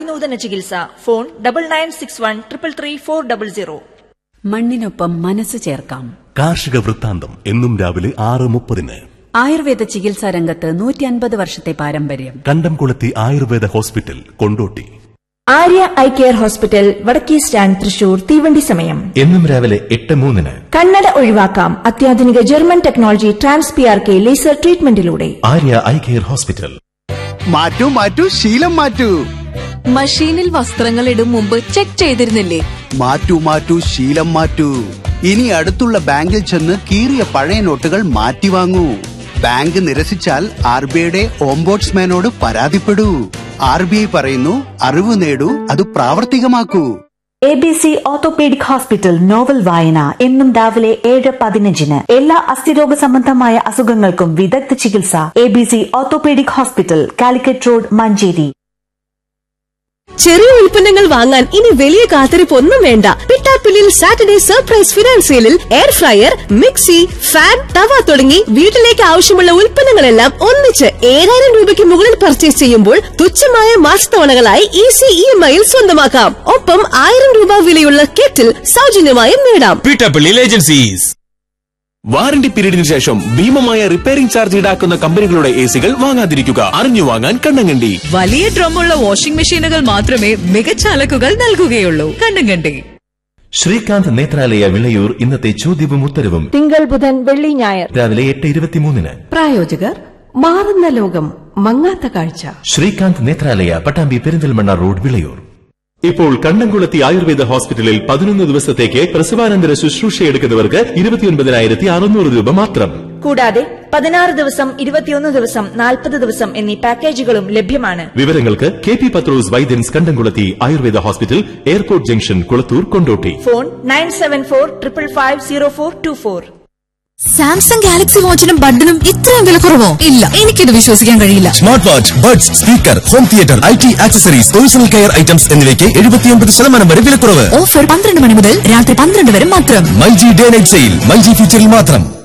നൂതന ചികിത്സ phone double nine six one triple three four double zero മണ്ണിനൊപ്പം മനസ്സ് ചേർക്കാം കാർഷിക വൃത്താന്തം എന്നും രാവിലെ ആറ് മുപ്പതിന് ആയുർവേദ ചികിത്സാ രംഗത്ത് നൂറ്റി അൻപത് വർഷത്തെ പാരമ്പര്യം Kandamkulathy Ayurveda hospital Kondotty Arya eye care hospital വടക്കേ സ്റ്റാൻഡ് തൃശൂർ തീവണ്ടി സമയം എന്നും രാവിലെ എട്ട് മൂന്നിന് കണ്ണട ഒഴിവാക്കാം അത്യാധുനിക German technology trans P R K laser ട്രീറ്റ്മെന്റിലൂടെ ആര്യ ഐ കെയർ ഹോസ്പിറ്റൽ മാറ്റൂ മാറ്റൂ ശീലം മാറ്റൂ മഷീനിൽ വസ്ത്രങ്ങൾ ഇടും മുമ്പ് ചെക്ക് ചെയ്തിരുന്നില്ലേ മാറ്റൂ മാറ്റൂ ശീലം മാറ്റൂ ഇനി അടുത്തുള്ള ബാങ്കിൽ ചെന്ന് കീറിയ പഴയ നോട്ടുകൾ മാറ്റി വാങ്ങൂ ബാങ്ക് നിരസിച്ചാൽ ആർ ബി ഐയുടെ ഓംബോട്സ്മാനോട് പരാതിപ്പെടൂ ആർ ബി ഐ പറയുന്നു അറിവ് നേടൂ അത് പ്രാവർത്തികമാക്കൂ A B C orthopaedic hospital novel വായന എന്നും രാവിലെ ഏഴ് പതിനഞ്ചിന് എല്ലാ അസ്ഥിരോഗ സംബന്ധമായ അസുഖങ്ങൾക്കും വിദഗ്ധ ചികിത്സ A B C orthopaedic hospital Calicut road Manjeri ചെറിയ ഉൽപ്പന്നങ്ങൾ വാങ്ങാൻ ഇനി വലിയ കാത്തിരിപ്പ് ഒന്നും വേണ്ട പിട്ടാപ്പിള്ളിൽ സാറ്റർഡേ സർപ്രൈസ് ഫിനാൻസ് സെയിലിൽ എയർ ഫ്രയർ മിക്സി ഫാൻ തവ തുടങ്ങി വീട്ടിലേക്ക് ആവശ്യമുള്ള ഉൽപ്പന്നങ്ങളെല്ലാം ഒന്നിച്ച് ഏഴായിരം രൂപയ്ക്ക് മുകളിൽ പർച്ചേസ് ചെയ്യുമ്പോൾ തുച്ഛമായ മാസത്തവണകളായി ഈസി ഇ എം ഐയിൽ സ്വന്തമാക്കാം ഒപ്പം ആയിരം രൂപ വിലയുള്ള കെറ്റിൽ സൗജന്യമായും നേടാം പീഠപ്പള്ളി ഏജൻസീസ് വാറണ്ടി പീരീഡിന് ശേഷം ഭീമമായ റിപ്പയറിംഗ് ചാർജ് ഈടാക്കുന്ന കമ്പനികളുടെ എ സികൾ വാങ്ങാതിരിക്കുക അറിഞ്ഞു വാങ്ങാൻ കണ്ണങ്കണ്ടി വലിയ ഡ്രമ്മുള്ള വാഷിംഗ് മെഷീനുകൾ മാത്രമേ മികച്ച അലക്കുകൾ നൽകുകയുള്ളൂ കണ്ണങ്കണ്ടി ശ്രീകാന്ത് നേത്രാലയ വിളയൂർ ഇന്നത്തെ ചോദ്യവും ഉത്തരവും തിങ്കൾ ബുധൻ വെള്ളി ഞായർ രാവിലെ എട്ട് ഇരുപത്തിമൂന്നിന് പ്രായോജകർ മാറുന്ന ലോകം മങ്ങാത്ത കാഴ്ച ശ്രീകാന്ത് നേത്രാലയ പട്ടാമ്പി പെരിന്തൽമണ്ണ റോഡ് വിളയൂർ ഇപ്പോൾ കണ്ടംകുളത്തി ആയുർവേദ ഹോസ്പിറ്റലിൽ പതിനൊന്ന് ദിവസത്തേക്ക് പ്രസവാനന്തര ശുശ്രൂഷ എടുക്കുന്നവർക്ക് ഇരുപത്തിയൊൻപതിനായിരത്തി അറുന്നൂറ് രൂപ മാത്രം കൂടാതെ പതിനാറ് ദിവസം ഇരുപത്തിയൊന്ന് ദിവസം നാൽപ്പത് ദിവസം എന്നീ പാക്കേജുകളും ലഭ്യമാണ് വിവരങ്ങൾക്ക് K P Pathrose Vaidyans Kandamkulathy Ayurveda hospital airport junction Kulathur Kondotty phone nine seven four triple five zero four two four Samsung Galaxy വാച്ചിനും ബഡിനും ഇത്രയും വില കുറവോ ഇല്ല എനിക്കിത് വിശ്വസിക്കാൻ കഴിയില്ല smart watch buds speaker home theatre I T accessories personal care items എന്നിവയ്ക്ക് എഴുപത്തിയൊൻപത് ശതമാനം വരെ വിലക്കുറവ് ഓഫർ പന്ത്രണ്ട് മണി മുതൽ രാത്രി പന്ത്രണ്ട് വരെ മാത്രം myG day night sale myG ഫ്യൂച്ചറിൽ മാത്രം